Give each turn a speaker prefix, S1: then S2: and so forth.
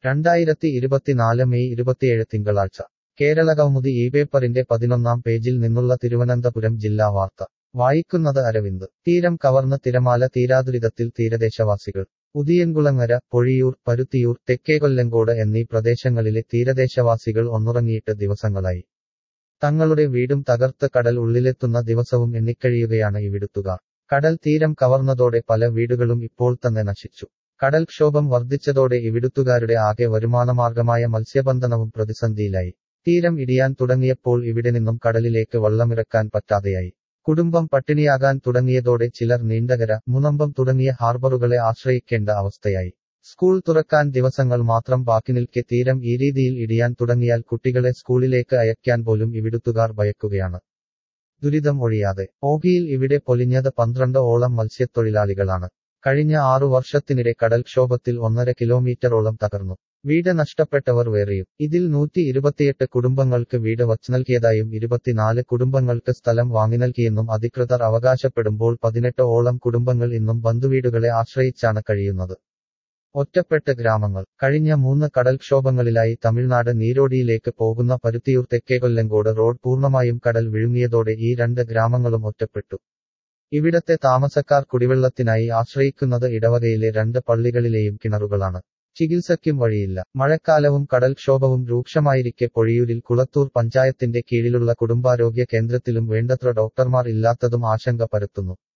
S1: രണ്ടായിരത്തി ഇരുപത്തിനാല് മെയ് ഇരുപത്തിയേഴ് തിങ്കളാഴ്ച കേരള കൗമുദി ഈ പേപ്പറിന്റെ പതിനൊന്നാം പേജിൽ നിന്നുള്ള തിരുവനന്തപുരം ജില്ലാ വാർത്ത വായിക്കുന്നത് അരവിന്ദ് തീരം കവർന്ന് തിരമാല തീരാദുരിതത്തിൽ തീരദേശവാസികൾ ഉദിയൻകുളങ്ങര പൊഴിയൂർ പരുത്തിയൂർ തെക്കേകൊല്ലങ്കോട് എന്നീ പ്രദേശങ്ങളിലെ തീരദേശവാസികൾ ഒന്നുറങ്ങിയിട്ട് ദിവസങ്ങളായി തങ്ങളുടെ വീടും തകർത്ത് കടൽ ഉള്ളിലെത്തുന്ന ദിവസവും എണ്ണിക്കഴിയുകയാണ് ഇവിടുത്തുകാർ കടൽ തീരം കവർന്നതോടെ പല വീടുകളും ഇപ്പോൾ തന്നെ നശിച്ചു കടൽക്ഷോഭം വർദ്ധിച്ചതോടെ ഇവിടുത്തുകാരുടെ ആകെ വരുമാനമാർഗമായ മത്സ്യബന്ധനവും പ്രതിസന്ധിയിലായി തീരം ഇടിയാൻ തുടങ്ങിയപ്പോൾ ഇവിടെ നിന്നും കടലിലേക്ക് വള്ളമിറക്കാൻ പറ്റാതെയായി കുടുംബം പട്ടിണിയാകാൻ തുടങ്ങിയതോടെ ചിലർ നീണ്ടകര മുനമ്പം തുടങ്ങിയ ഹാർബറുകളെ ആശ്രയിക്കേണ്ട അവസ്ഥയായി സ്കൂൾ തുറക്കാൻ ദിവസങ്ങൾ മാത്രം ബാക്കി നിൽക്കെ തീരം ഈ രീതിയിൽ ഇടിയാൻ തുടങ്ങിയാൽ കുട്ടികളെ സ്കൂളിലേക്ക് അയക്കാൻ പോലും ഇവിടുത്തുകാർ ഭയക്കുകയാണ് ദുരിതം ഒഴിയാതെ ഓഗിയിൽ ഇവിടെ പൊലിഞ്ഞത് പന്ത്രണ്ട് ഓളം മത്സ്യത്തൊഴിലാളികളാണ് കഴിഞ്ഞ ആറു വർഷത്തിനിടെ കടൽക്ഷോഭത്തിൽ ഒന്നര കിലോമീറ്ററോളം തകർന്നു വീട് നഷ്ടപ്പെട്ടവർ വേറെയും ഇതിൽ നൂറ്റി ഇരുപത്തിയെട്ട് കുടുംബങ്ങൾക്ക് വീട് വച്ചു നൽകിയതായും ഇരുപത്തിനാല് കുടുംബങ്ങൾക്ക് സ്ഥലം വാങ്ങി നൽകിയെന്നും അധികൃതർ അവകാശപ്പെടുമ്പോൾ പതിനെട്ട് ഓളം കുടുംബങ്ങൾ ഇന്നും ബന്ധുവീടുകളെ ആശ്രയിച്ചാണ് കഴിയുന്നത് ഒറ്റപ്പെട്ട ഗ്രാമങ്ങൾ കഴിഞ്ഞ മൂന്ന് കടൽക്ഷോഭങ്ങളിലായി തമിഴ്നാട് നീരോടിയിലേക്ക് പോകുന്ന പരുത്തിയൂർ തെക്കേകൊല്ലങ്കോട് റോഡ് പൂർണ്ണമായും കടൽ വിഴുങ്ങിയതോടെ ഈ രണ്ട് ഗ്രാമങ്ങളും ഒറ്റപ്പെട്ടു ഇവിടത്തെ താമസക്കാർ കുടിവെള്ളത്തിനായി ആശ്രയിക്കുന്നത് ഇടവകയിലെ രണ്ട് പള്ളികളിലെയും കിണറുകളാണ് ചികിത്സയ്ക്കും വഴിയില്ല മഴക്കാലവും കടൽക്ഷോഭവും രൂക്ഷമായിരിക്കെ പൊഴിയൂരിൽ കുളത്തൂർ പഞ്ചായത്തിന്റെ കീഴിലുള്ള കുടുംബാരോഗ്യ കേന്ദ്രത്തിലും വേണ്ടത്ര ഡോക്ടർമാർ ഇല്ലാത്തതും ആശങ്ക പരത്തുന്നു